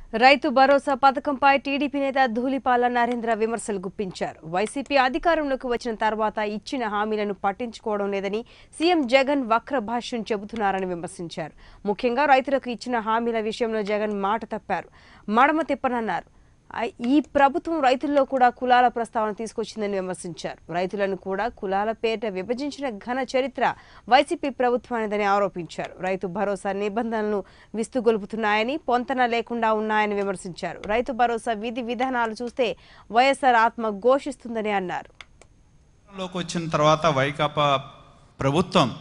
రైతు భరోసా పథకంపై టీడీపీ నేత ధూళిపాల నరేంద్ర విమర్శలు గుప్పించారు వైసీపీ అధికారంలోకి వచ్చిన తర్వాత ఇచ్చిన హామీలను పట్టించుకోవడం లేదని సీఎం జగన్ వక్ర భాష్యం చెబుతున్నారని విమర్శించారు ముఖ్యంగా రైతులకు ఇచ్చిన హామీల విషయంలో జగన్ మాట తప్పారు మడమ తిప్పనన్నారు ఐ- ఈ ప్రభుత్వం రైతుల్లో కూడా కులాల ప్రస్తావన తీసుకొచ్చిందని విమర్శించారు రైతులను కూడా కులాల పేరిట విభజించిన ఘన చరిత్ర వైసీపీ ప్రభుత్వానిదని ఆరోపించారు రైతు భరోసా నిబంధనలను విస్తుగొలుపుతున్నాయని పొంతన లేకుండా ఉన్నాయని విమర్శించారు రైతు భరోసా విధి విధానాలు చూస్తే వైఎస్ఆర్ ఆత్మ ఘోషిస్తుందని అన్నారు లోకి వచ్చిన తర్వాత వైకాపా ప్రభుత్వం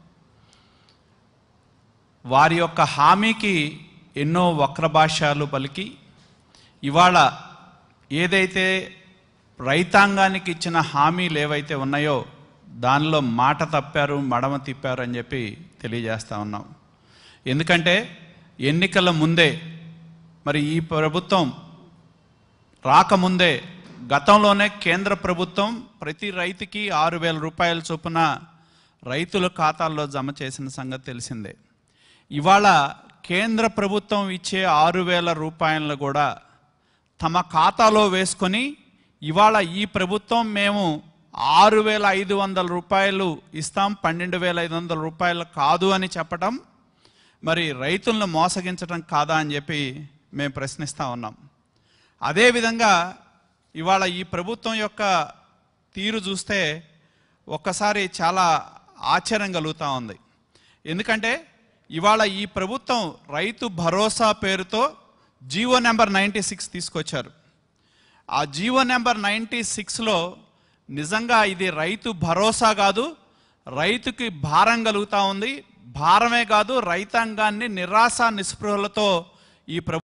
వారి యొక్క హామీకి ఎన్నో వక్రభాష్యాలు పలికి ఇవాళ ఏదైతే రైతాంగానికి ఇచ్చిన హామీలు ఏవైతే ఉన్నాయో దానిలో మాట తప్పారు మడమ తిప్పారు అని చెప్పి తెలియజేస్తా ఉన్నాం ఎందుకంటే ఎన్నికల ముందే మరి ఈ ప్రభుత్వం రాకముందే గతంలోనే కేంద్ర ప్రభుత్వం ప్రతి రైతుకి ఆరు వేల రూపాయల చొప్పున రైతుల ఖాతాల్లో జమ చేసిన సంగతి తెలిసిందే ఇవాళ కేంద్ర ప్రభుత్వం ఇచ్చే ఆరు వేల రూపాయలను కూడా తమ ఖాతాలో వేసుకొని ఇవాళ ఈ ప్రభుత్వం మేము ఆరు వేల ఐదు వందల రూపాయలు ఇస్తాం పన్నెండు వేల ఐదు వందల రూపాయలు కాదు అని చెప్పటం మరి రైతులను మోసగించడం కాదా అని చెప్పి మేము ప్రశ్నిస్తూ ఉన్నాం అదేవిధంగా ఇవాళ ఈ ప్రభుత్వం యొక్క తీరు చూస్తే ఒక్కసారి చాలా ఆశ్చర్యం కలుగుతూ ఉంది ఎందుకంటే ఇవాళ ఈ ప్రభుత్వం రైతు భరోసా పేరుతో జీవో నెంబర్ నైంటీ సిక్స్ తీసుకొచ్చారు ఆ జీవో నెంబర్ నైంటీ సిక్స్లో నిజంగా ఇది రైతు భరోసా కాదు రైతుకి భారం కలుగుతూ ఉంది భారమే కాదు రైతాంగాన్ని నిరాశ నిస్పృహలతో ఈ ప్రభు